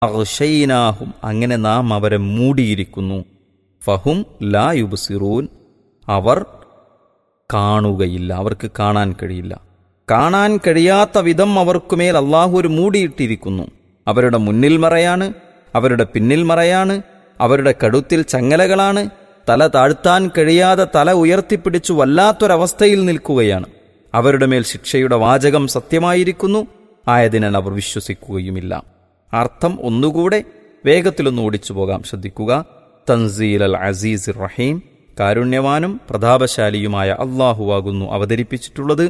അഗ്ഷൈനാഹും അങ്ങനെ നാം അവരെ മൂടിയിരിക്കുന്നു ഫഹും ലാ യുബ്സിറൂൻ അവർ കാണുകയില്ല അവർക്ക് കാണാൻ കഴിയില്ല കാണാൻ കഴിയാത്ത വിധം അവർക്കുമേൽ അള്ളാഹു ഒരു മൂടിയിട്ടിരിക്കുന്നു അവരുടെ മുന്നിൽ മറയാണ് അവരുടെ പിന്നിൽ മറയാണ് അവരുടെ കടുത്തിൽ ചങ്ങലകളാണ് തല താഴ്ത്താൻ കഴിയാതെ തല ഉയർത്തിപ്പിടിച്ചു വല്ലാത്തൊരവസ്ഥയിൽ നിൽക്കുകയാണ് അവരുടെ മേൽ ശിക്ഷയുടെ വാചകം സത്യമായിരിക്കുന്നു ആയതിനാൽ അവർ വിശ്വസിക്കുകയുമില്ല അർത്ഥം ഒന്നുകൂടെ വേഗത്തിലൊന്ന് ഓടിച്ചു പോകാം ശ്രദ്ധിക്കുക തൻസീൽ അൽ അസീസ് റഹീം കാരുണ്യവാനും പ്രതാപശാലിയുമായ അള്ളാഹുവാകുന്നു അവതരിപ്പിച്ചിട്ടുള്ളത്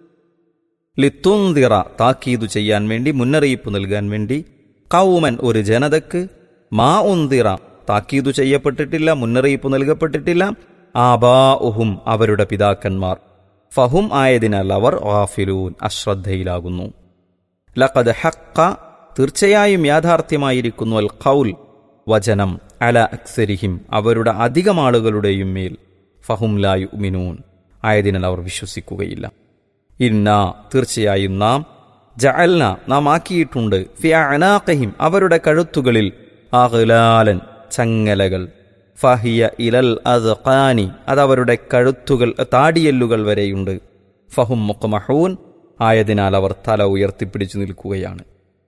ലിത്തുന്തിറ താക്കീതു ചെയ്യാൻ വേണ്ടി മുന്നറിയിപ്പ് നൽകാൻ വേണ്ടി കൗമൻ ഒരു ജനതക്ക് മാ ഉന്തിറ താക്കീതു ചെയ്യപ്പെട്ടിട്ടില്ല മുന്നറിയിപ്പ് നൽകപ്പെട്ടിട്ടില്ല ആബാ ഉഹും അവരുടെ പിതാക്കന്മാർ ഫഹും ആയതിനാൽ അവർ ഗാഫിലൂൻ അശ്രദ്ധയിലാകുന്നു ലഖദ് ഹക്ക തീർച്ചയായും യാഥാർത്ഥ്യമായിരിക്കുന്നു അൽ ഖൗൽ വചനം അല അക്സരിഹിം അവരുടെ അധികം ആളുകളുടെയും മേൽ ഫഹും ലായു മിനൂൻ ആയതിനാൽ അവർ വിശ്വസിക്കുകയില്ല ഇന്ന തീർച്ചയായും നാം ജഅൽന നാം ആക്കിയിട്ടുണ്ട് ഫി അനാഖഹിം അവരുടെ കഴുത്തുകളിൽ അഹ്ലാലൻ ചങ്ങലകൾ ഫഹിയ ഇലൽ അദ്ഖാനി അതവരുടെ കഴുത്തുകൾ താടിയെല്ലുകൾ വരെയുണ്ട് ഫഹും മുഖമഹൂൻ ആയതിനാൽ അവർ തല ഉയർത്തിപ്പിടിച്ചു നിൽക്കുകയാണ്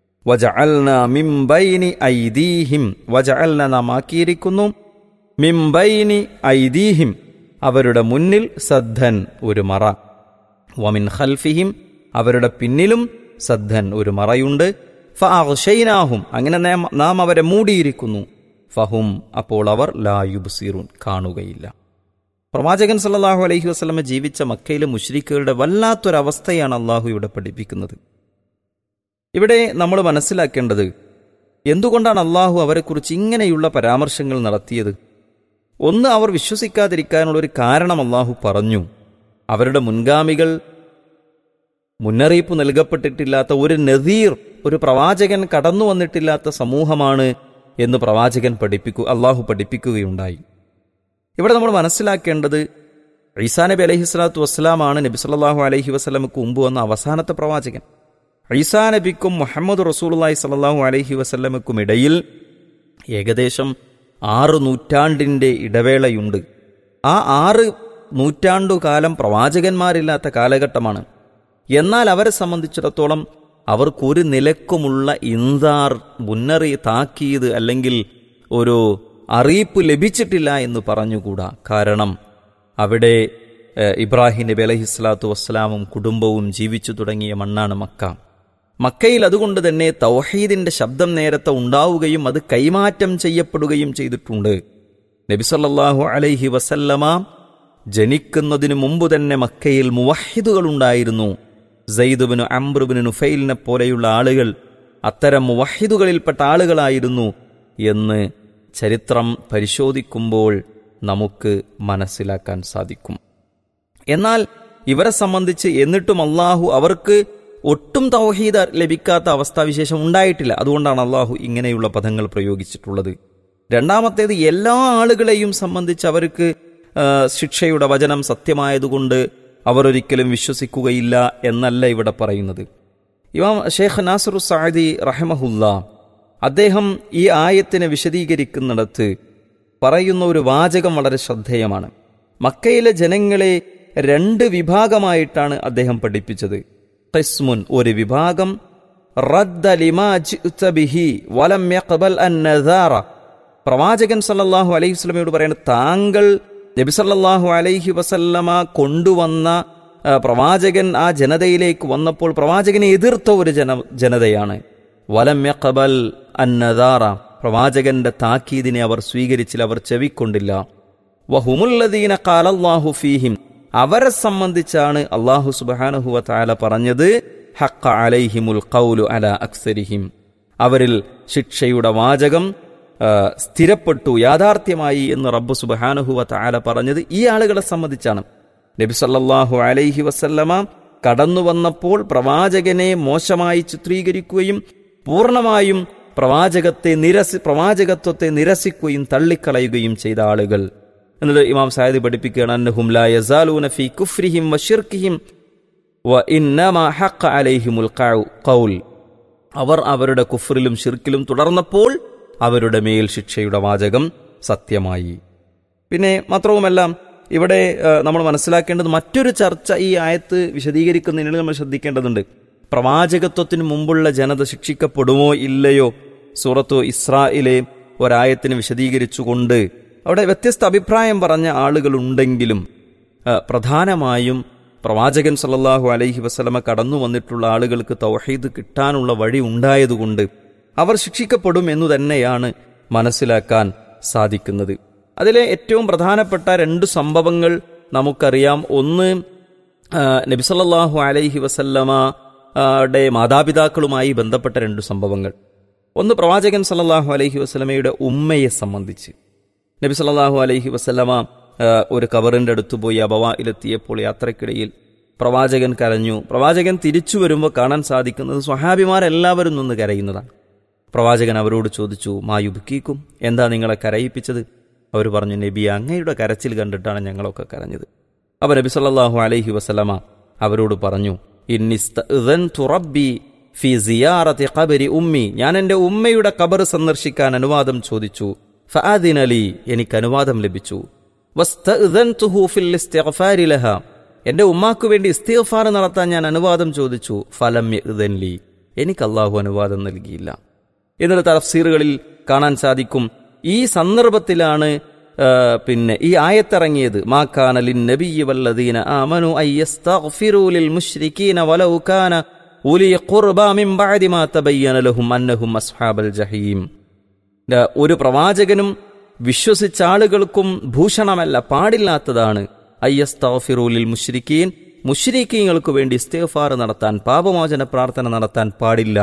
വജഅൽന മിംബൈനി ഐദീഹിം വജഅൽന നാം ആക്കിയിരിക്കുന്നു മിംബൈനി ഐദീഹിം അവരുടെ മുന്നിൽ സദ്ധൻ ഒരു മറ വമിൻ ഖൽഫിഹിം അവരുടെ പിന്നിലും സദ്ധൻ ഒരു മറയുണ്ട് ഫഅഗ്ശൈനാഹും അങ്ങനെ നാം- നാം അവരെ മൂടിയിരിക്കുന്നു ഫഹും അപ്പോൾ അവർ ലായുബ്സീറൂൻ കാണുകയില്ല പ്രവാചകൻ സല്ലല്ലാഹു അലൈഹി വസല്ലമ ജീവിച്ച മക്കയിലെ മുശ്രിക്കുകളുടെ വല്ലാത്തൊരവസ്ഥയാണ് അള്ളാഹു ഇവിടെ പഠിപ്പിക്കുന്നത് ഇവിടെ നമ്മൾ മനസ്സിലാക്കേണ്ടത് എന്തുകൊണ്ടാണ് അള്ളാഹു അവരെക്കുറിച്ച് ഇങ്ങനെയുള്ള പരാമർശങ്ങൾ നടത്തിയത് ഒന്ന് അവർ വിശ്വസിക്കാതിരിക്കാനുള്ള ഒരു കാരണം അള്ളാഹു പറഞ്ഞു അവരുടെ മുൻഗാമികൾ മുന്നറിയിപ്പ് നൽകപ്പെട്ടിട്ടില്ലാത്ത ഒരു നദീർ ഒരു പ്രവാചകൻ കടന്നു വന്നിട്ടില്ലാത്ത സമൂഹമാണ് എന്ന് പ്രവാചകൻ പഠിപ്പിക്കു അള്ളാഹു പഠിപ്പിക്കുകയുണ്ടായി ഇവിടെ നമ്മൾ മനസ്സിലാക്കേണ്ടത് ഈസാ നബി അലൈഹി സ്വലാത്തു വസ്സലാമാണ് നബി സല്ലല്ലാഹു അലൈഹി വസ്ലമക്ക് മുമ്പ് വന്ന അവസാനത്തെ പ്രവാചകൻ ഈസാ നബിക്കും മുഹമ്മദ് റസൂലുള്ളാഹി സല്ലല്ലാഹു അലൈഹി വസല്ലമക്കും ഇടയിൽ ഏകദേശം ആറ് നൂറ്റാണ്ടിൻ്റെ ഇടവേളയുണ്ട് ആ ആറ് നൂറ്റാണ്ടുകാലം പ്രവാചകന്മാരില്ലാത്ത കാലഘട്ടമാണ് എന്നാൽ അവരെ സംബന്ധിച്ചിടത്തോളം അവർക്കൊരു നിലക്കുമുള്ള ഇൻസാർ മുന്നറി താക്കീത് അല്ലെങ്കിൽ ഒരു അറിയിപ്പ് ലഭിച്ചിട്ടില്ല എന്ന് പറഞ്ഞുകൂടാ കാരണം അവിടെ ഏഹ്, ഇബ്രാഹിം നബി അലൈഹി സ്വലാത്തു വസ്സലാമും കുടുംബവും ജീവിച്ചു തുടങ്ങിയ മണ്ണാണ് മക്ക മക്കയിൽ അതുകൊണ്ട് തന്നെ തൗഹീദിന്റെ ശബ്ദം നേരത്തെ ഉണ്ടാവുകയും അത് കൈമാറ്റം ചെയ്യപ്പെടുകയും ചെയ്തിട്ടുണ്ട് നബിസല്ലാഹു അലൈഹി വസല്ലമ ജനിക്കുന്നതിനു മുമ്പ് തന്നെ മക്കയിൽ മുവഹിദുകൾ ഉണ്ടായിരുന്നു സയ്യിദുബിന് അംബ്രുബിന് നുഫൈലിനെ പോലെയുള്ള ആളുകൾ അത്തരം മുവഹിദുകളിൽപ്പെട്ട ആളുകളായിരുന്നു എന്ന് ചരിത്രം പരിശോധിക്കുമ്പോൾ നമുക്ക് മനസ്സിലാക്കാൻ സാധിക്കും എന്നാൽ ഇവരെ സംബന്ധിച്ച് എന്നിട്ടും അള്ളാഹു അവർക്ക് ഒട്ടും തൗഹീദ് ലഭിക്കാത്ത അവസ്ഥാവിശേഷം ഉണ്ടായിട്ടില്ല അതുകൊണ്ടാണ് അള്ളാഹു ഇങ്ങനെയുള്ള പദങ്ങൾ പ്രയോഗിച്ചിട്ടുള്ളത് രണ്ടാമത്തേത് എല്ലാ ആളുകളെയും സംബന്ധിച്ച് അവർക്ക് ആ, ശിക്ഷയുടെ വചനം സത്യമായതുകൊണ്ട് അവർ ഒരിക്കലും വിശ്വസിക്കുകയില്ല എന്നല്ല ഇവിടെ പറയുന്നത് ഇമാം ഷെയ്ഖ് നാസറു സാദി റഹമഹുല്ല അദ്ദേഹം ഈ ആയത്തിനെ വിശദീകരിക്കുന്നിടത്ത് പറയുന്ന ഒരു വാചകം വളരെ ശ്രദ്ധേയമാണ് മക്കയിലെ ജനങ്ങളെ രണ്ട് വിഭാഗമായിട്ടാണ് അദ്ദേഹം പഠിപ്പിച്ചത് ഖിസ്മുൻ ഒരു വിഭാഗം റദ്ദ ലിമാ ജിഅ്ത ബിഹി വലം യഖ്ബൽ അൻ നദാറ പ്രവാചകൻ സല്ലല്ലാഹു അലൈഹി വസല്ലമയോട് പറയുന്നത് താങ്കൾ നബി സല്ലല്ലാഹു അലൈഹി വസല്ലമ കൊണ്ടുവന്ന ആ, പ്രവാചകൻ ആ ജനതയിലേക്ക് വന്നപ്പോൾ പ്രവാചകനെ എതിർത്ത ഒരു ജന ജനതയാണ് വലം യഖ്ബൽ അൻ നദാറ പ്രവാചകന്റെ താക്കീദിനെ അവർ സ്വീകരിച്ചില്ല അവർ ചെവിക്കൊണ്ടില്ല വഹുമുല്ലദീന ഖാലല്ലാഹു ഫീഹിം അവരെ സംബന്ധിച്ചാണ് അള്ളാഹു സുബ്ഹാനഹു വതആല പറഞ്ഞത് ഹഖ അലൈഹിമുൽ ഖൗലു അല അക്സരിഹിം അവരിൽ ശിക്ഷയുടെ വാചകം ആ, സ്ഥിരപ്പെട്ടു യാഥാർത്ഥ്യമായി എന്ന് റബ്ബ് സുബ്ഹാനഹു വതആല പറഞ്ഞത് ഈ ആളുകളെ സംബന്ധിച്ചാണ് നബി സല്ലല്ലാഹു അലൈഹി വസല്ലമ കടന്നു വന്നപ്പോൾ പ്രവാചകനെ മോശമായി ചിത്രീകരിക്കുകയും പൂർണ്ണമായും പ്രവാചകത്തെ നിരസി പ്രവാചകത്വത്തെ നിരസിക്കുകയും തള്ളിക്കളയുകയും ചെയ്ത ആളുകൾ എന്നിട്ട് ഇമാം സായദ് പഠിപ്പിക്കുകയാണ് അന്നഹും ലാ യസാലൂന ഫീ കുഫ്രിഹിം വശിർക്കിഹിം വ ഇന്നമാ ഹഖ അലൈഹിമുൽ ഖൗ- ഖൗൽ അവർ അവരുടെ കുഫറിലും ഷിർക്കിലും തുടർന്നപ്പോൾ അവരുടെ മേൽ ശിക്ഷയുടെ വാചകം സത്യമായി പിന്നെ മാത്രവുമല്ല ഇവിടെ ആ, നമ്മൾ മനസ്സിലാക്കേണ്ടത് മറ്റൊരു ചർച്ച ഈ ആയത്ത് വിശദീകരിക്കുന്നതിന് നമ്മൾ ശ്രദ്ധിക്കേണ്ടതുണ്ട് പ്രവാചകത്വത്തിന് മുമ്പുള്ള ജനത ശിക്ഷിക്കപ്പെടുമോ ഇല്ലയോ സൂറത്തു ഇസ്രായിലെ ഒരായത്തിന് വിശദീകരിച്ചുകൊണ്ട് അവിടെ വ്യത്യസ്ത അഭിപ്രായം പറഞ്ഞ ആളുകളുണ്ടെങ്കിലും ആ, പ്രധാനമായും പ്രവാചകൻ സല്ലല്ലാഹു അലൈഹി വസല്ലമ കടന്നു വന്നിട്ടുള്ള ആളുകൾക്ക് തൗഹീദ് കിട്ടാനുള്ള വഴി ഉണ്ടായതുകൊണ്ട് അവർ ശിക്ഷിക്കപ്പെടും എന്നു തന്നെയാണ് മനസ്സിലാക്കാൻ സാധിക്കുന്നത് അതിലെ ഏറ്റവും പ്രധാനപ്പെട്ട രണ്ട് സംഭവങ്ങൾ നമുക്കറിയാം ഒന്ന് ആ, നബി സല്ലല്ലാഹു അലൈഹി വസല്ലമ ആ, ടെ മാതാപിതാക്കളുമായി ബന്ധപ്പെട്ട രണ്ട് സംഭവങ്ങൾ ഒന്ന് പ്രവാചകൻ സല്ലല്ലാഹു അലൈഹി വസല്ലമയുടെ ഉമ്മയെ സംബന്ധിച്ച് നബി സല്ലല്ലാഹു അലൈഹി വസല്ലമ ആ, ഒരു കബറിന്റെ അടുത്ത് പോയി അബവായിലെത്തിയപ്പോൾ യാത്രക്കിടയിൽ പ്രവാചകൻ കരഞ്ഞു പ്രവാചകൻ തിരിച്ചു വരുമ്പോൾ കാണാൻ സാധിക്കുന്നത് സ്വഹാബിമാരെല്ലാവരും നിന്ന് കരയുന്നതാണ് പ്രവാചകൻ അവരോട് ചോദിച്ചു മായുബുക്കീക്കും എന്താ നിങ്ങളെ കരയിപ്പിച്ചത് അവർ പറഞ്ഞു നബി അങ്ങയുടെ കരച്ചിൽ കണ്ടിട്ടാണ് ഞങ്ങളൊക്കെ കരഞ്ഞത് അപ്പോൾ നബി സല്ലല്ലാഹു അലൈഹി വസല്ലമ അവരോട് പറഞ്ഞു "ഇന്നിസ്തഅ്ദൻതു റബ്ബി ഫി സിയാറത്തി ഖബരി ഉമ്മി ഞാൻ എൻ്റെ ഉമ്മയുടെ കബർ സന്ദർശിക്കാൻ അനുവാദം ചോദിച്ചു ഫഅദിനലി എനിക്ക് അനുവാദം ലഭിച്ചു വസ്തഅ്ദൻതുഹു ഫിൽ ഇസ്തിഗ്ഫാരി ലഹ എൻ്റെ ഉമ്മാക്ക് വേണ്ടി ഇസ്തിഗ്ഫാർ നടത്താൻ ഞാൻ അനുവാദം ചോദിച്ചു ഫലം യഅ്ദൻ ലി എനിക്ക് അള്ളാഹു അനുവാദം നൽകിയില്ല എന്നുള്ള തഫ്സീറുകളിൽ കാണാൻ സാധിക്കും ഈ സന്ദർഭത്തിലാണ് ആ, പിന്നെ ഈ ആയത്തിറങ്ങിയത് മാ കാന ലിൻ നബിയ്യി വല്ലദീന ആമനു അയ്യസ്തഗ്ഫിറൂ ലിൽ മുശ്രിക്കീന വലൗ കാന ഉലി ഖുർബ മിൻ ബഅദി മാ തബയ്യന ലഹും അന്നഹും അസ്ഹാബൽ ജഹീം ദാ ഒരു പ്രവാചകനും വിശ്വസിച്ച ആളുകൾക്കും ഭൂഷണമല്ല പാടില്ലാത്തതാണ് അയ്യസ്തഗ്ഫിറൂലിൽ മുശ്രിക്കീൻ മുശ്രിക്കീങ്ങൾക്ക് വേണ്ടി ഇസ്തിഗ്ഫാർ നടത്താൻ പാപമോചന പ്രാർത്ഥന നടത്താൻ പാടില്ല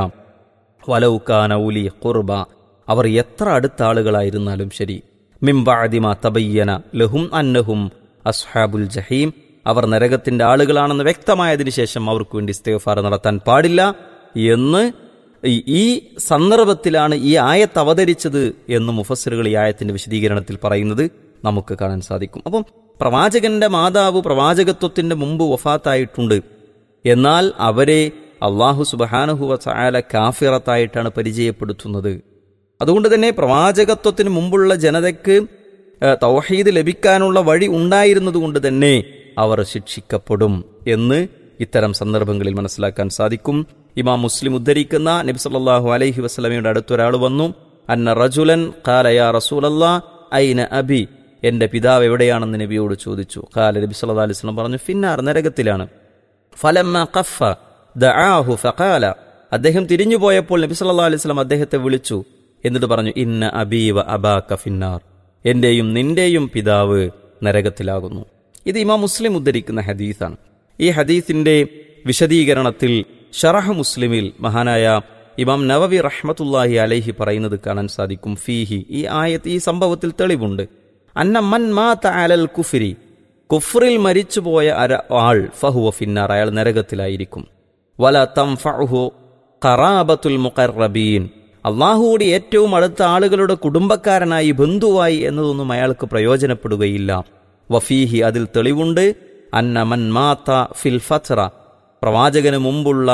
വലൗക്കാന ഉലി ഖുർബ അവർ എത്ര അടുത്ത ആളുകളായിരുന്നാലും ശരി മിംബാദിമ തബയ്യന ലഹും അന്നഹും അസ്ഹാബുൽ ജഹീം അവർ നരകത്തിന്റെ ആളുകളാണെന്ന് വ്യക്തമായതിനു ശേഷം അവർക്ക് വേണ്ടി ഇസ്തിഗ്ഫാർ നടത്താൻ പാടില്ല എന്ന് ഈ- ഈ സന്ദർഭത്തിലാണ് ഈ ആയത്ത് അവതരിച്ചത് എന്ന് മുഫസ്സിറുകൾ ഈ ആയത്തിന്റെ വിശദീകരണത്തിൽ പറയുന്നത് നമുക്ക് കാണാൻ സാധിക്കും അപ്പം പ്രവാചകന്റെ മാതാവ് പ്രവാചകത്വത്തിന്റെ മുമ്പ് വഫാത്തായിട്ടുണ്ട് എന്നാൽ അവരെ അള്ളാഹു സുബഹാനഹുവ ചായാല കാഫിറത്തായിട്ടാണ് പരിചയപ്പെടുത്തുന്നത് അതുകൊണ്ട് തന്നെ പ്രവാചകത്വത്തിന് മുമ്പുള്ള ജനതയ്ക്ക് ആ, തൗഹീദ് ലഭിക്കാനുള്ള വഴി ഉണ്ടായിരുന്നത് കൊണ്ട് തന്നെ അവർ ശിക്ഷിക്കപ്പെടും എന്ന് ഇത്തരം സന്ദർഭങ്ങളിൽ മനസ്സിലാക്കാൻ സാധിക്കും ഇമാം മുസ്ലിം ഉദ്ധരിക്കുന്ന നബി സല്ലല്ലാഹു അലൈഹി വസല്ലമയുടെ അടുത്തൊരാൾ വന്നു അന്ന റജുലൻ ഖാല യാ റസൂലല്ലാ ഐന അബി എന്റെ പിതാവ് എവിടെയാണെന്ന് നബിയോട് ചോദിച്ചു ഖാല നബി സല്ലല്ലാഹു അലൈഹി വസല്ലം പറഞ്ഞു ഫിന്നാർ നരകത്തിലാണ് ഫലമ്മ ഖഫ ദആഹു ഫഖാല അദ്ദേഹം തിരിഞ്ഞു പോയപ്പോൾ നബി സല്ലല്ലാഹു അലൈഹി വസല്ലം അദ്ദേഹത്തെ വിളിച്ചു എന്നിട്ട് പറഞ്ഞു ഇന്ന അബീവ അബാക ഫിന്നാർ എന്റെയും നിന്റെയും പിതാവ് നരകത്തിലാകുന്നു ഇത് ഇമാം മുസ്ലിം ഉദ്ധരിക്കുന്ന ഹദീസാണ് ഈ ഹദീസിന്റെ വിശദീകരണത്തിൽ ഷറഹ് മുസ്ലിമിൽ മഹാനായ ഇമാം നവവി റഹ്മത്തുല്ലാഹി അലൈഹി പറയുന്നത് കാണാൻ സാധിക്കും ഫീഹി ഈ ആയത്ത് ഈ സംഭവത്തിൽ തെളിവുണ്ട് അന്ന മൻ മാത അലൽ കുഫിരി കുഫറിൽ മരിച്ചുപോയ അര ആൾ ഫഹുവ ഫിന്നാർ അയാൾ നരകത്തിലായിരിക്കും വല തംഫഉഹു ഖറാബത്തുൽ മുഖറബീൻ അള്ളാഹുവോട് ഏറ്റവും അടുത്ത ആളുകളുടെ കുടുംബക്കാരനായി ബന്ധുവായി എന്നതൊന്നും അയാൾക്ക് പ്രയോജനപ്പെടുകയില്ല വഫീഹി അതിൽ തെളിവുണ്ട് അന്ന മൻ മാത ഫിൽ ഫത്ര പ്രവാചകന് മുമ്പുള്ള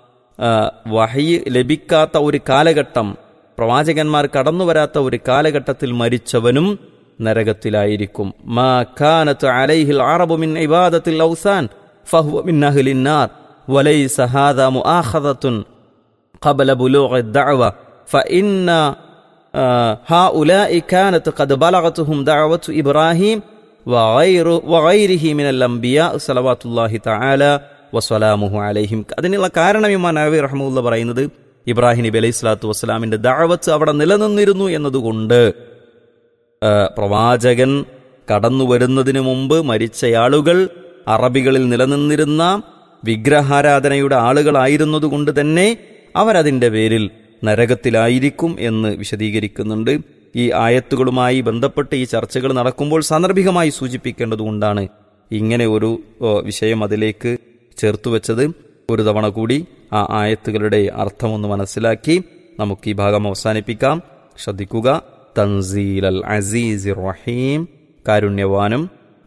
ആ, വഹി ലഭിക്കാത്ത ഒരു കാലഘട്ടം പ്രവാചകന്മാർ കടന്നു വരാത്ത ഒരു കാലഘട്ടത്തിൽ മരിച്ചവനും നരകത്തിലായിരിക്കും മാ കാനത്ത് അലൈഹിൽ അറബു മിൻ ഇബാദത്തിൽ ഔസാൻ ഫഹുവ മിൻ അഹ്ലിൻ നാർ വലൈസ ഹാദാ മുആഖദത്തുൻ قبل بلوغ الدعوة فإن آه، هؤلاء كانت قد بلغتهم دعوة إبراهيم وغير وغيره من الأنبياء صلوات الله تعالى വസ്സലാമുഹു അലൈഹിം അതിനുള്ള കാരണം ഇമാൻ നബി റഹ്മുല്ല പറയുന്നത് ഇബ്രാഹിം നബി അലൈഹി സ്വലാത്തു വസ്സലാമിന്റെ ദഅവത്ത് അവിടെ നിലനിന്നിരുന്നു എന്നതുകൊണ്ട് ആ, പ്രവാചകൻ കടന്നു വരുന്നതിന് മുമ്പ് മരിച്ചയാളുകൾ അറബികളിൽ നിലനിന്നിരുന്ന വിഗ്രഹാരാധനയുടെ ആളുകളായിരുന്നതുകൊണ്ട് തന്നെ അവരതിൻ്റെ പേരിൽ നരകത്തിലായിരിക്കും എന്ന് വിശദീകരിക്കുന്നുണ്ട് ഈ ആയത്തുകളുമായി ബന്ധപ്പെട്ട് ഈ ചർച്ചകൾ നടക്കുമ്പോൾ സാന്ദർഭികമായി സൂചിപ്പിക്കേണ്ടതുകൊണ്ടാണ് ഇങ്ങനെ ഒരു ഓ, വിഷയം അതിലേക്ക് ചേർത്തുവെച്ചത് ഒരു തവണ കൂടി ആ ആയത്തുകളുടെ അർത്ഥമൊന്ന് മനസ്സിലാക്കി നമുക്ക് ഈ ഭാഗം അവസാനിപ്പിക്കാം ശ്രദ്ധിക്കുക തൻസീൽ അൽ അസീസ് റഹീം കാരുണ്യവാനും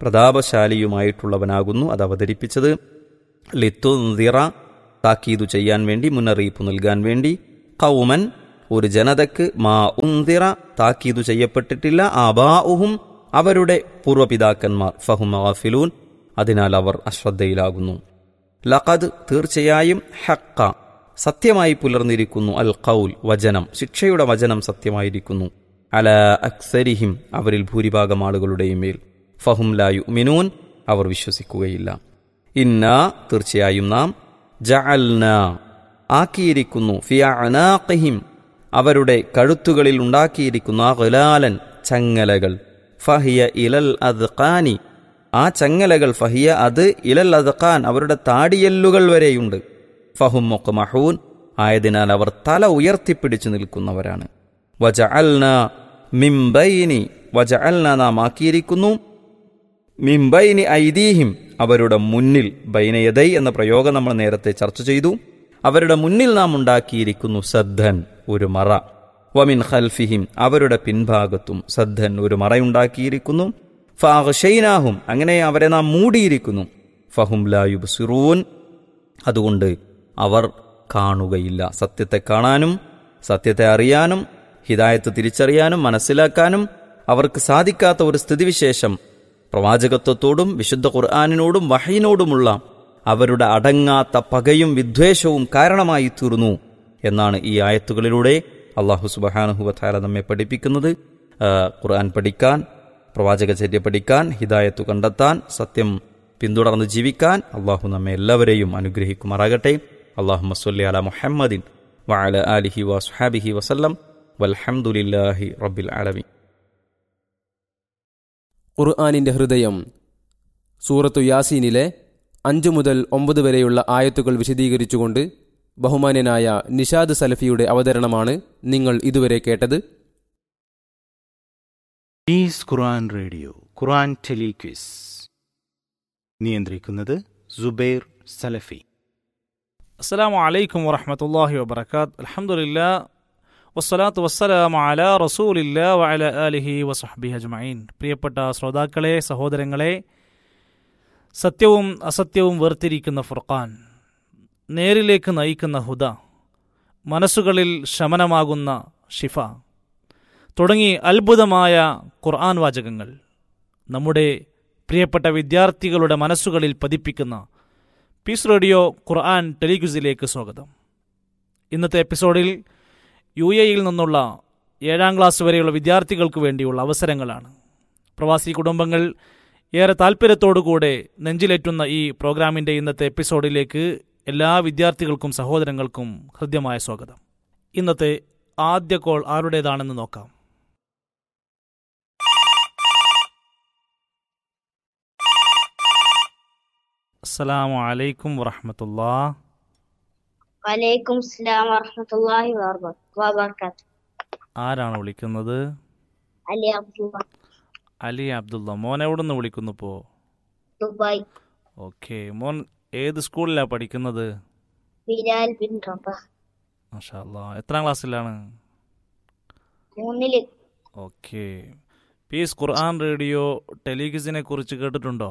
പ്രതാപശാലിയുമായിട്ടുള്ളവനാകുന്നു അത് അവതരിപ്പിച്ചത് ലിത്തുന്തിറ താക്കീതു ചെയ്യാൻ വേണ്ടി മുന്നറിയിപ്പ് നൽകാൻ വേണ്ടി കൗമൻ ഒരു ജനതക്ക് മാ ഉന്തിറ താക്കീതു ചെയ്യപ്പെട്ടിട്ടില്ല ആബാഉഹും അവരുടെ പൂർവ്വപിതാക്കന്മാർ ഫഹും ഗാഫിലൂൻ അതിനാൽ അവർ അശ്രദ്ധയിലാകുന്നു ലഖദ് തീർച്ചയായും ഹക്ക സത്യമായി പുലർന്നിരിക്കുന്നു അൽ ഖൗൽ വചനം ശിക്ഷയുടെ വചനം സത്യമായിരിക്കുന്നു അല അക്സരിഹിം അവരിൽ ഭൂരിഭാഗം ആളുകളുടെയും മേൽ ഫഹും ലായു മിനൂൻ അവർ വിശ്വസിക്കുകയില്ല ഇന്ന തീർച്ചയായും നാം ജഅൽന ആക്കിയിരിക്കുന്നു ഫിയഅനാഖിഹിം അവരുടെ കഴുത്തുകളിൽ ഉണ്ടാക്കിയിരിക്കുന്ന ഗലാലൻ ചങ്ങലകൾ ഫഹിയ ഇലൽ അദ്ഖാനി ആ ചങ്ങലകൾ ഫഹിയ അത് ഇലൽ അദ്ഖാൻ അവരുടെ താടിയെല്ലുകൾ വരെയുണ്ട് ഫഹും മഹൂൻ ആയതിനാൽ അവർ തല ഉയർത്തിപ്പിടിച്ചു നിൽക്കുന്നവരാണ് വജഅൽന മിംബൈനി വജഅൽന നാം ആക്കിയിരിക്കുന്നു മിംബൈനി ഐദീഹിം അവരുടെ മുന്നിൽ ബൈനയദൈ എന്ന പ്രയോഗം നമ്മൾ നേരത്തെ ചർച്ച ചെയ്തു അവരുടെ മുന്നിൽ നാം ഉണ്ടാക്കിയിരിക്കുന്നു സദ്ധൻ ഒരു മറ വമിൻ ഖൽഫിഹിം അവരുടെ പിൻഭാഗത്തും സദ്ധൻ ഒരു മറയുണ്ടാക്കിയിരിക്കുന്നു ഫാഹ്ഷൈനാഹും അങ്ങനെ അവരെ നാം മൂടിയിരിക്കുന്നു ഫഹും ലായുബ് സിറൂൻ അതുകൊണ്ട് അവർ കാണുകയില്ല സത്യത്തെ കാണാനും സത്യത്തെ അറിയാനും ഹിദായത്ത് തിരിച്ചറിയാനും മനസ്സിലാക്കാനും അവർക്ക് സാധിക്കാത്ത ഒരു സ്ഥിതിവിശേഷം പ്രവാചകത്വത്തോടും വിശുദ്ധ ഖുർആാനിനോടും വഹയിനോടുമുള്ള അവരുടെ അടങ്ങാത്ത പകയും വിദ്വേഷവും കാരണമായി തീർന്നു എന്നാണ് ഈ ആയത്തുകളിലൂടെ അള്ളാഹു സുബഹാനുഹുവത്താല നമ്മെ പഠിപ്പിക്കുന്നത് ആ, ഖുർആൻ പഠിക്കാൻ പ്രവാചകചര്യ പഠിക്കാൻ ഹിദായത്ത് കണ്ടെത്താൻ സത്യം പിന്തുടർന്ന് ജീവിക്കാൻ അള്ളാഹു നമ്മെ എല്ലാവരെയും അനുഗ്രഹിക്കുമാറാകട്ടെ അള്ളാഹു മസ്വല്ലി അല മുഹമ്മദിൻ വഅല ആലിഹി വസ്ഹാബിഹി വസല്ലം വൽഹംദുലില്ലാഹി റബ്ബിൽ ആലമീൻ ഖുർആാനിന്റെ ഹൃദയം സൂറത്തു യാസീനിലെ അഞ്ചു മുതൽ ഒമ്പത് വരെയുള്ള ആയത്തുകൾ വിശദീകരിച്ചുകൊണ്ട് ബഹുമാന്യനായ നിഷാദ് സലഫിയുടെ അവതരണമാണ് നിങ്ങൾ ഇതുവരെ കേട്ടത് പീസ് ഖുർആൻ റേഡിയോ ഖുർആൻ ടെലിക്വിസ് നിയന്ത്രിക്കുന്നത് സുബൈർ സലഫി السلام عليكم ورحمة الله وبركاته الحمد لله والصلاة والسلام على رسول الله وعلى آله وصحبه أجمعين പ്രിയപ്പെട്ട ശ്രോതാക്കളെ സഹോദരങ്ങളെ സത്യവും അസത്യവും വേർതിരിക്കുന്ന ഫുർഖാൻ നേരിലേക്ക് നയിക്കുന്ന ഹുദ മനസ്സുകളിൽ ശമനമാകുന്ന ഷിഫ തുടങ്ങി അത്ഭുതമായ ഖുർആൻ വാചകങ്ങൾ നമ്മുടെ പ്രിയപ്പെട്ട വിദ്യാർത്ഥികളുടെ മനസ്സുകളിൽ പതിപ്പിക്കുന്ന പീസ് റേഡിയോ ഖുർആൻ ടെലിഗ്യൂസിലേക്ക് സ്വാഗതം ഇന്നത്തെ എപ്പിസോഡിൽ യു എയിൽ നിന്നുള്ള ഏഴാം ക്ലാസ് വരെയുള്ള വിദ്യാർത്ഥികൾക്ക് വേണ്ടിയുള്ള അവസരങ്ങളാണ് പ്രവാസി കുടുംബങ്ങൾ ഏറെ താല്പര്യത്തോടുകൂടെ നെഞ്ചിലേറ്റുന്ന ഈ പ്രോഗ്രാമിൻ്റെ ഇന്നത്തെ എപ്പിസോഡിലേക്ക് എല്ലാ വിദ്യാർത്ഥികൾക്കും സഹോദരങ്ങൾക്കും ഹൃദ്യമായ സ്വാഗതം ഇന്നത്തെ ആദ്യ കോൾ ആരുടേതാണെന്ന് നോക്കാം അസ്സലാമു അലൈക്കും വറഹമത്തുല്ലാ വലൈക്കും സ്ലാം വറഹമത്തുള്ളാഹി വബർക്കാത്തു ആരാണ് വിളിക്കുന്നത് അലി അബ്ദുള്ള അലി അബ്ദുള്ള മോൻ എവിടെ നിന്ന് വിളിക്കുന്നു ഇപ്പോൾ ദുബായ് ഓക്കെ മോൻ ഏത് സ്കൂളിലാണ് പഠിക്കുന്നത് ബിലാൽ ബിൻ റബ മാഷാ അല്ലാ എത്രാം ക്ലാസ്സിലാണ് മൂന്നില് ഓക്കെ പീസ് ഖുർആൻ റേഡിയോ ടെലിവിഷനെ കുറിച്ച് കേട്ടിട്ടുണ്ടോ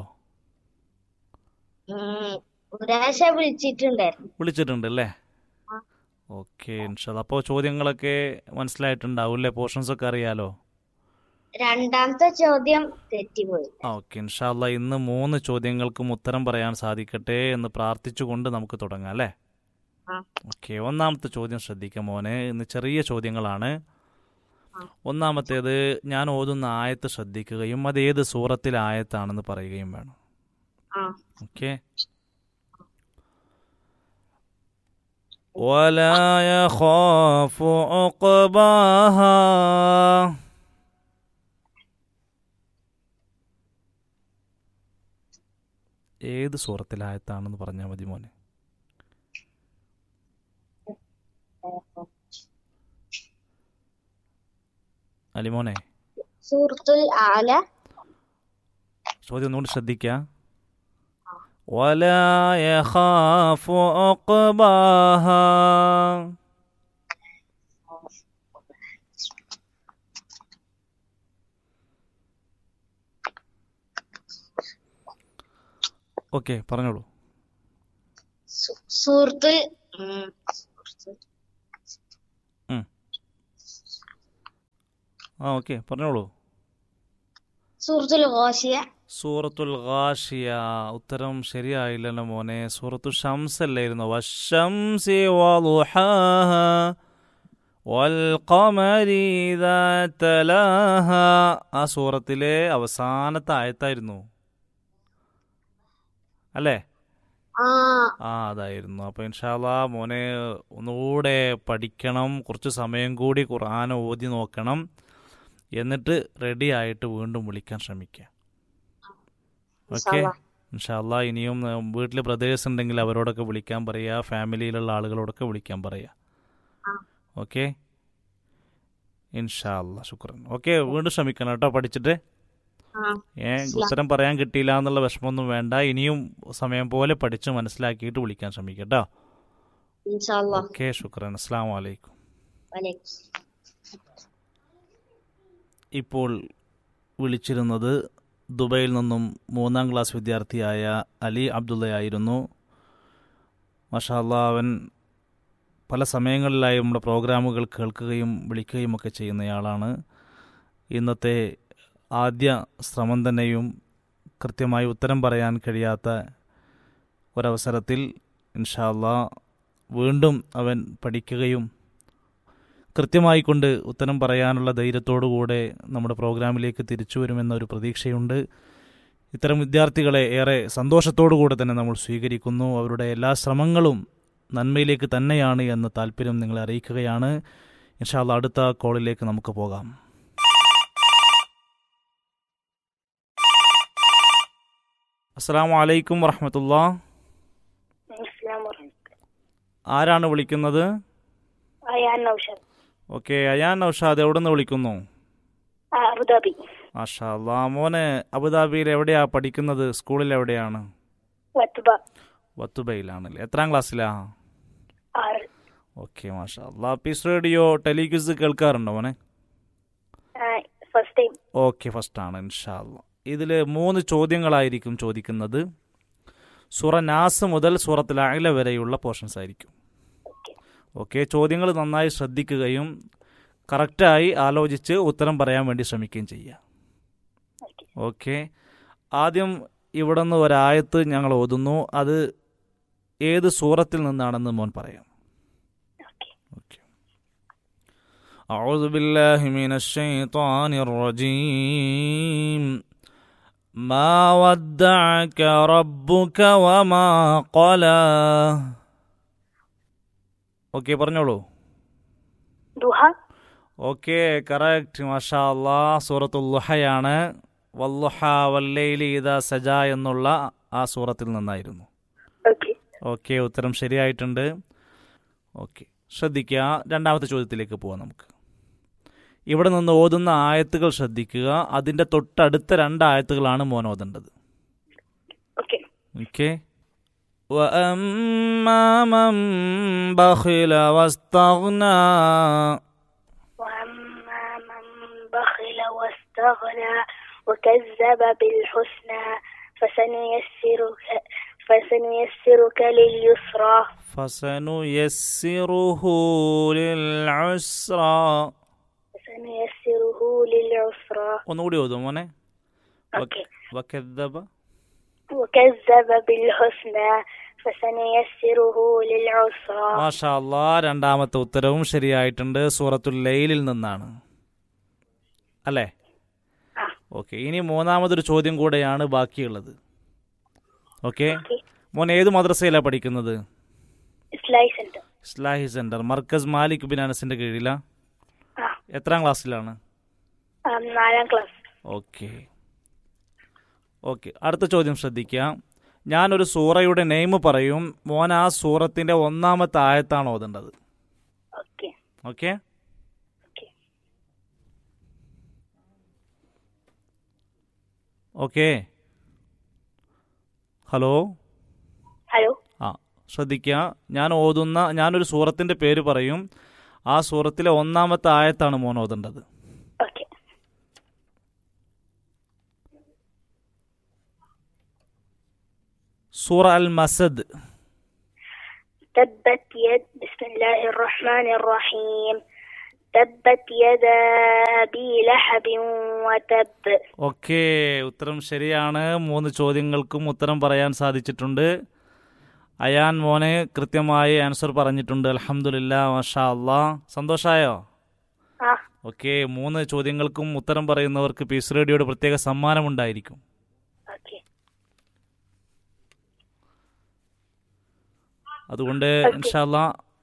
ഉം, ഒരാഴ്ച വിളിച്ചിട്ടുണ്ടായിരുന്നു വിളിച്ചിട്ടുണ്ട് അല്ലേ ആ. ഓക്കെ ഇൻഷാല്ല അപ്പോൾ ചോദ്യങ്ങളൊക്കെ മനസ്സിലായിട്ടുണ്ടാവും അല്ലേ പോർഷൻസ് ഒക്കെ അറിയാലോ രണ്ടാമത്തെ ചോദ്യം തെറ്റിപ്പോയി ആ ഓക്കെ ഇൻഷാല്ല ഇന്ന് മൂന്ന് ചോദ്യങ്ങൾക്കും ഉത്തരം പറയാൻ സാധിക്കട്ടെ എന്ന് പ്രാർത്ഥിച്ചുകൊണ്ട് നമുക്ക് തുടങ്ങാം അല്ലേ ആ. ഓക്കെ ഒന്നാമത്തെ ചോദ്യം ശ്രദ്ധിക്കാം മോനെ ഇന്ന് ചെറിയ ചോദ്യങ്ങളാണ് ആ. ഒന്നാമത്തേത് ഞാൻ ഓതുന്ന ആയത്ത് ശ്രദ്ധിക്കുകയും അത് ഏത് സൂറത്തിലെ ആയത്താണെന്ന് പറയുകയും വേണം ആ ഓക്കെ ولا يخاف عقباها ഏത് സൂറത്തിലായത്താണെന്ന് പറഞ്ഞാൽ മതി മോനെ അലിമോനെ സൂറത്തുൽ ആല ചോദ്യം ഒന്നുകൂടി ശ്രദ്ധിക്കുക ولا يخاف عقباها ഓക്കെ പറഞ്ഞോളൂ സു- സൂറത്തുൽ ഉം, സൂറത്തുൽ- ആ ഓക്കെ പറഞ്ഞോളൂ സൂറത്തുൽ ഗാഷിയ സൂറത്തുൽ ഗാഷിയ ഉത്തരം ശരിയായില്ലല്ലോ മോനെ സൂറത്തു ഷംസ് അല്ലായിരുന്നു വശംസി വളുഹാഹ വൽഖമരി ഇദാ തലാഹ ആ സൂറത്തിലെ അവസാനത്തെ ആയത്തായിരുന്നു അല്ലേ ആ ആ അതായിരുന്നു അപ്പോൾ ഇൻഷാല്ലാ മോനെ ഒന്നുകൂടെ പഠിക്കണം കുറച്ച് സമയം കൂടി ഖുർആൻ ഓതി നോക്കണം എന്നിട്ട് റെഡി ആയിട്ട് വീണ്ടും വിളിക്കാൻ ശ്രമിക്കുക ഓക്കെ ഇൻഷാല്ലാ. ഇൻഷാല്ലാ ഇനിയും വീട്ടിൽ ബ്രദേഴ്സ് ഉണ്ടെങ്കിൽ അവരോടൊക്കെ വിളിക്കാൻ പറയുക ഫാമിലിയിലുള്ള ആളുകളോടൊക്കെ വിളിക്കാൻ പറയുക ആ. ഓക്കെ ഇൻഷാല്ലാ ശുക്രൻ ഓക്കെ വീണ്ടും ശ്രമിക്കണം കേട്ടോ പഠിച്ചിട്ട് ആ ഏ ഉത്തരം പറയാൻ കിട്ടിയില്ല എന്നുള്ള വിഷമമൊന്നും വേണ്ട ഇനിയും സമയം പോലെ പഠിച്ച് മനസ്സിലാക്കിയിട്ട് വിളിക്കാൻ ശ്രമിക്കുക കേട്ടോ ഇൻഷാല്ലാ ഓക്കെ ശുക്രൻ അസ്സാം വലൈക്കും വലൈക്കും ഇപ്പോൾ വിളിച്ചിരുന്നത് ദുബൈയിൽ നിന്നും മൂന്നാം ക്ലാസ് വിദ്യാർത്ഥിയായ അലി അബ്ദുള്ളയായിരുന്നു മഷാല്ല അവൻ പല സമയങ്ങളിലായി നമ്മുടെ പ്രോഗ്രാമുകൾ കേൾക്കുകയും വിളിക്കുകയും ഒക്കെ ചെയ്യുന്നയാളാണ് ഇന്നത്തെ ആദ്യ ശ്രമം തന്നെയും കൃത്യമായി ഉത്തരം പറയാൻ കഴിയാത്ത ഒരവസരത്തിൽ ഇൻഷാല്ല വീണ്ടും അവൻ പഠിക്കുകയും കൃത്യമായി കൊണ്ട് ഉത്തരം പറയാനുള്ള ധൈര്യത്തോടുകൂടെ നമ്മുടെ പ്രോഗ്രാമിലേക്ക് തിരിച്ചു വരുമെന്ന ഒരു പ്രതീക്ഷയുണ്ട് ഇത്തരം വിദ്യാർത്ഥികളെ ഏറെ സന്തോഷത്തോടു കൂടെ തന്നെ നമ്മൾ സ്വീകരിക്കുന്നു അവരുടെ എല്ലാ ശ്രമങ്ങളും നന്മയിലേക്ക് തന്നെയാണ് എന്ന താല്പര്യം നിങ്ങളെ അറിയിക്കുകയാണ് ഇൻഷാല്ല അടുത്ത കോളിലേക്ക് നമുക്ക് പോകാം അസ്സാം വലൈക്കും വറഹമത്തുള്ള ആരാണ് വിളിക്കുന്നത് അയാൻ നൗഷദ് ഓക്കെ അയാൻ നൌഷാദ് എവിടെ നിന്ന് വിളിക്കുന്നു ആ, അബുദാബി മാഷാ അല്ലാ മോന് അബുദാബിയിൽ എവിടെയാ പഠിക്കുന്നത് സ്കൂളിൽ എവിടെയാണ് വത്തുബ വത്തുബയിലാണല്ലേ എത്രാം ക്ലാസ്സിലാ ആറ് ഓക്കെ മാഷാ അല്ലാ പീസ് റേഡിയോ ടെലിക്വിസ് കേൾക്കാറുണ്ടോ മോനെ ഫസ്റ്റ് ടൈം ഓക്കെ ഫസ്റ്റ് ആണ് ഇൻഷാ അല്ലാ ഇതിൽ മൂന്ന് ചോദ്യങ്ങളായിരിക്കും ചോദിക്കുന്നത് സൂറ നാസ് മുതൽ സൂറത്തിൽ അയില വരെയുള്ള പോർഷൻസ് ആയിരിക്കും ഓക്കെ ചോദ്യങ്ങൾ നന്നായി ശ്രദ്ധിക്കുകയും കറക്റ്റായി ആലോചിച്ച് ഉത്തരം പറയാൻ വേണ്ടി ശ്രമിക്കുകയും ചെയ്യുക ഓക്കെ ആദ്യം ഇവിടെ നിന്ന് ഒരായത്ത് ഞങ്ങൾ ഓതുന്നു അത് ഏത് സൂറത്തിൽ നിന്നാണെന്ന് മോൻ പറയാം ഓക്കെ أعوذ بالله من الشيطان الرجيم ما ودعك ربك وما قلى ഓക്കെ പറഞ്ഞോളൂ ദുഹ ഓക്കെ കറക്റ്റ് മാഷാ അല്ലാ സൂറത്തുൽ ലുഹയാണ് വല്ലുഹ വല്ലൈലി ഇദാ സജ എന്നുള്ള ആ സൂറത്തിൽ നിന്നായിരുന്നു ഓക്കെ ഓക്കെ ഉത്തരം ശരിയായിട്ടുണ്ട് ഓക്കെ ശ്രദ്ധിക്കുക രണ്ടാമത്തെ ചോദ്യത്തിലേക്ക് പോവാം നമുക്ക് ഇവിടെ നിന്ന് ഓതുന്ന ആയത്തുകൾ ശ്രദ്ധിക്കുക അതിൻ്റെ തൊട്ടടുത്ത രണ്ട് ആയത്തുകളാണ് മോൻ ഓതേണ്ടത് ഓക്കെ ഓക്കെ وأما من بخل واستغنى وأما من بخل واستغنى وكذب بالحسنى فسنيسرك فسنيسرك لليسرى فسنيسره للعسرى فسنيسره للعسرى ഒന്നുകൂടി ഓതും മോനെ ഓക്കെ വക്കദ്ദബ وكذب بالحسنى فسنيسره للعسرى മാഷാ അല്ലാ രണ്ടാമത്തെ ഉത്തരവും ശരിയായിട്ടുണ്ട് സൂറത്തുൽ ലൈലിൽ നിന്നാണ് അല്ലേ ആ. ഓക്കെ ഇനി മൂന്നാമതൊരു ചോദ്യം കൂടെയാണ് ബാക്കിയുള്ളത് ഓക്കെ ഓക്കെ മോൻ ഏത് മദ്രസയിലാണ് പഠിക്കുന്നത് ഇസ്ലായി സെന്റർ ഇസ്ലാഹി സെന്റർ മർക്കസ് മാലിക് ബിൻ അനസിന്റെ കീഴിലാ ആ എത്രാം ക്ലാസ്സിലാണ് ആ, നാലാം ക്ലാസ് ഓക്കെ ഓക്കെ അടുത്ത ചോദ്യം ശ്രദ്ധിക്കുക ഞാനൊരു സൂറയുടെ നെയിം പറയും മോൻ ആ സൂറത്തിന്റെ ഒന്നാമത്തെ ആയത്താണ് ഓതേണ്ടത് okay okay okay okay hello hello ആ ശ്രദ്ധിക്കുക ഞാൻ ഓതുന്ന ഞാനൊരു സൂറത്തിന്റെ പേര് പറയും ആ സൂറത്തിലെ ഒന്നാമത്തെ ആയത്താണ് മോൻ ഓതേണ്ടത് ഓക്കെ സൂറ അൽ മസദ് تبت يد بسم الله الرحمن الرحيم تبت يدا أبي لهب لهب وتب ഓക്കെ ഉത്തരം ശരിയാണ് മൂന്ന് ചോദ്യങ്ങൾക്കും ഉത്തരം പറയാൻ സാധിച്ചിട്ടുണ്ട് അയാൻ മോനെ കൃത്യമായി ആൻസർ പറഞ്ഞിട്ടുണ്ട് അലഹമുല്ല മാഷാ അല്ലാ സന്തോഷായോ ആ ഓക്കെ മൂന്ന് ചോദ്യങ്ങൾക്കും ഉത്തരം പറയുന്നവർക്ക് പീസ് റേഡിയോയുടെ പ്രത്യേക സമ്മാനമുണ്ടായിരിക്കും ഓക്കെ അതുകൊണ്ട് ഇൻഷാല്ല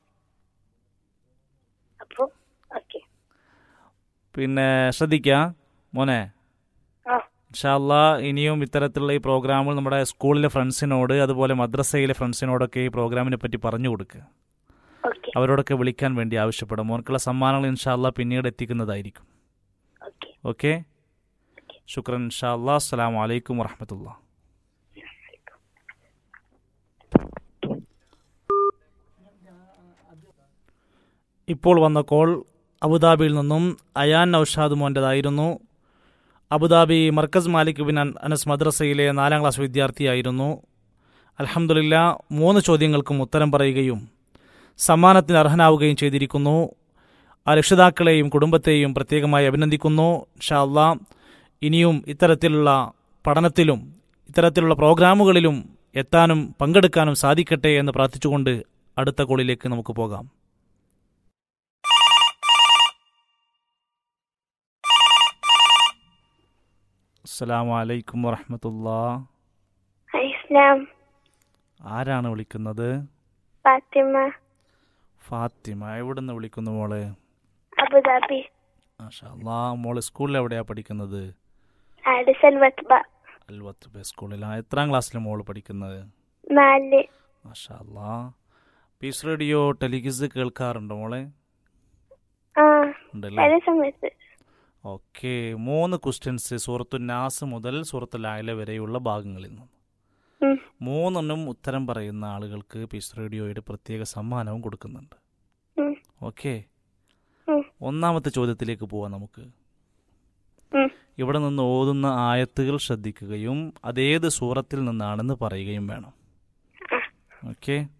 അപ്പൊ ഓക്കെ പിന്നെ ശ്രദ്ധിക്കുക മോനെ ആ ഇൻഷാല്ല ഇനിയും ഇത്തരത്തിലുള്ള ഈ പ്രോഗ്രാമുകൾ നമ്മുടെ സ്കൂളിലെ ഫ്രണ്ട്സിനോട് അതുപോലെ മദ്രസയിലെ ഫ്രണ്ട്സിനോടൊക്കെ ഈ പ്രോഗ്രാമിനെ പറ്റി പറഞ്ഞു കൊടുക്കുക ഓക്കെ അവരോടൊക്കെ വിളിക്കാൻ വേണ്ടി ആവശ്യപ്പെടും മോർക്കുള്ള സമ്മാനങ്ങൾ ഇൻഷാല്ല പിന്നീട് എത്തിക്കുന്നതായിരിക്കും ഓക്കെ ഓക്കെ ശുക്രൻ ഇൻഷാല്ലാ അസ്സലാമു അലൈക്കും വറഹമത്തുള്ള ഇപ്പോൾ വന്ന കോൾ അബുദാബിയിൽ നിന്നും അയാൻ നൌഷാദ് മോൻ്റെതായിരുന്നു അബുദാബി മർക്കസ് മാലിക് ബിൻ അൻ- അനസ് മദ്രസയിലെ നാലാം ക്ലാസ് വിദ്യാർത്ഥിയായിരുന്നു അൽഹംദുലില്ല മൂന്ന് ചോദ്യങ്ങൾക്കും ഉത്തരം പറയുകയും സമ്മാനത്തിന് അർഹനാവുകയും ചെയ്തിരിക്കുന്നു ആ രക്ഷിതാക്കളെയും കുടുംബത്തെയും പ്രത്യേകമായി അഭിനന്ദിക്കുന്നു ഷാ അള്ളാ ഇനിയും ഇത്തരത്തിലുള്ള പഠനത്തിലും ഇത്തരത്തിലുള്ള പ്രോഗ്രാമുകളിലും എത്താനും പങ്കെടുക്കാനും സാധിക്കട്ടെ എന്ന് പ്രാർത്ഥിച്ചുകൊണ്ട് അടുത്ത കോളിലേക്ക് നമുക്ക് പോകാം അസ്സലാമു അലൈക്കും വറഹമത്തുല്ലാ ഇസ്ലാം ആരാണ് വിളിക്കുന്നത് ഫാത്തിമ ഫാത്തിമ എവിടുന്ന് വിളിക്കുന്നു മോളെ അബുദാബി മാഷാ അല്ലാ മോള് സ്കൂളിൽ എവിടെയാ പഠിക്കുന്നത് ആഡിസൽ വത്ബ അൽവത്ത് ബേ സ്കൂളിലാണ് എത്രാം ക്ലാസ്സിലാണ് മോള് പഠിക്കുന്നത് നാല് മാഷാ അല്ലാ പീസ് റേഡിയോ ടെലിഗിസ് കേൾക്കാറുണ്ടോ മോളെ ആ ഉണ്ടല്ലേ ചില സമയത്ത് ഓക്കെ മൂന്ന് ക്വസ്റ്റ്യൻസ് സൂറത്തു നാസ് മുതൽ സൂറത്തു ലായല വരെയുള്ള ഭാഗങ്ങളിൽ നിന്ന് ഉം. മൂന്നെണ്ണം ഉത്തരം പറയുന്ന ആളുകൾക്ക് പീസ് റേഡിയോയുടെ പ്രത്യേക സമ്മാനവും കൊടുക്കുന്നുണ്ട് ഉം. ഓക്കെ ഉം. ഒന്നാമത്തെ ചോദ്യത്തിലേക്ക് പോവാം നമുക്ക് ഉം. ഇവിടെ നിന്ന് ഓതുന്ന ആയത്തുകൾ ശ്രദ്ധിക്കുകയും അതേത് സൂറത്തിൽ നിന്നാണെന്ന് പറയുകയും വേണം ഓക്കെ